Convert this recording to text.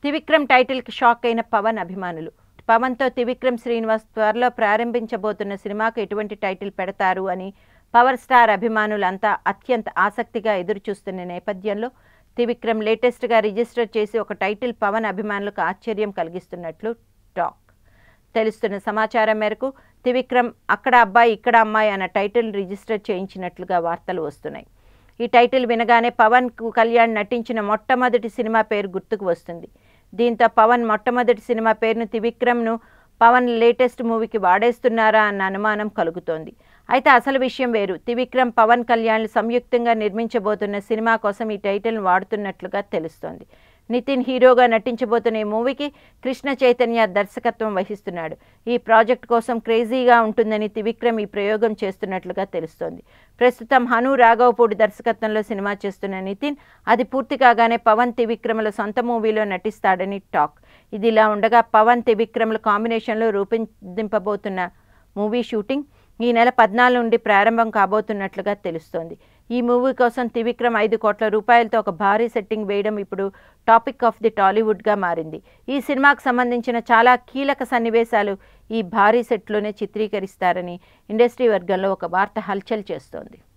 Trivikram టైటిల్కి shock అయిన పవన్ అభిమానులు పవన్తో త్రివిక్రమ్ శ్రీనివాస్ త్వరలో ప్రారంభించబోతున్న సినిమాకు ఎటువంటి టైటిల్ పెడతారు అని పవర్ స్టార్ అభిమానులంతా అత్యంత ఆసక్తిగా ఎదురుచూస్తున్న నేపథ్యంలో త్రివిక్రమ్ లేటెస్ట్గా రిజిస్టర్ చేసి ఒక టైటిల్ పవన్ అభిమానులకు ఆశ్చర్యం కలిగిస్తున్నట్లు టాక్ తెలుస్తున్న సమాచారం మేరకు త్రివిక్రమ్ అక్కడ అబ్బాయి ఇక్కడ అమ్మాయి అన్న టైటిల్ రిజిస్టర్ చేయించినట్లుగా వార్తలు వస్తున్నాయి ఈ టైటిల్ వినగానే పవన్ కు- కళ్యాణ్ నటించిన మొట్టమొదటి సినిమా పేరు గుర్తుకు వస్తుంది దీంతో పవన్ మొట్టమొదటి సినిమా పేరును త్రివిక్రమ్ను పవన్ లేటెస్ట్ మూవీకి వాడేస్తున్నారా అన్న అనుమానం కలుగుతోంది అయితే అసలు విషయం వేరు త్రివిక్రమ్ పవన్ కళ్యాణ్లు సంయుక్తంగా నిర్మించబోతున్న సినిమా కోసం ఈ టైటిల్ను వాడుతున్నట్లుగా తెలుస్తోంది నితిన్ హీరోగా నటించబోతున్న ఈ మూవీకి కృష్ణ చైతన్య దర్శకత్వం వహిస్తున్నాడు ఈ ప్రాజెక్ట్ కోసం క్రేజీగా ఉంటుందని త్రివిక్రమ్ ఈ ప్రయోగం చేస్తున్నట్లుగా తెలుస్తోంది ప్రస్తుతం హను రాఘవపూడి దర్శకత్వంలో సినిమా చేస్తున్న నితిన్ అది పూర్తి కాగానే పవన్ త్రివిక్రముల సొంత మూవీలో నటిస్తాడని టాక్ ఇది ఇలా ఉండగా పవన్ త్రివిక్రముల కాంబినేషన్లో రూపొందింపబోతున్న మూవీ షూటింగ్ ఈ నెల పద్నాలుగు నుండి ప్రారంభం కాబోతున్నట్లుగా తెలుస్తోంది ఈ మూవీ కోసం త్రివిక్రమ్ ఐదు కోట్ల రూపాయలతో ఒక భారీ సెట్టింగ్ వేయడం ఇప్పుడు టాపిక్ ఆఫ్ ది టాలీవుడ్గా మారింది ఈ సినిమాకు సంబంధించిన చాలా కీలక సన్నివేశాలు ఈ భారీ సెట్లోనే చిత్రీకరిస్తారని ఇండస్ట్రీ వర్గంలో ఒక వార్త హల్చల్ చేస్తోంది